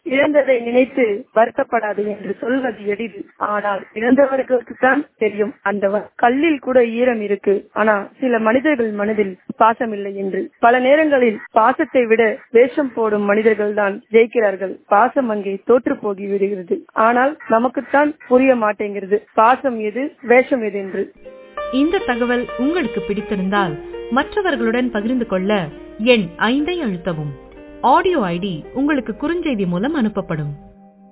இழந்ததை நினைத்து வருத்தப்படாது என்று சொல்வது எளிது ஆனால் இழந்தவர்களுக்கு தான் தெரியும் அந்த வ- கல்லில் கூட ஈரம் இருக்கு ஆனா சில மனிதர்கள் மனதில் பாசம் இல்லை என்று பல நேரங்களில் பாசத்தை விட வேஷம் போடும் மனிதர்கள் தான் ஜெயிக்கிறார்கள் பாசம் அங்கே தோற்று போகி விடுகிறது ஆனால் நமக்குத்தான் புரிய மாட்டேங்கிறது பாசம் எது வேஷம் எது என்று இந்த தகவல் உங்களுக்கு பிடித்திருந்தால் மற்றவர்களுடன் பகிர்ந்து கொள்ள எண் ஐந்தை அழுத்தவும் ஆடியோ ஐடி உங்களுக்கு குறுஞ்செய்தி மூலம் அனுப்பப்படும்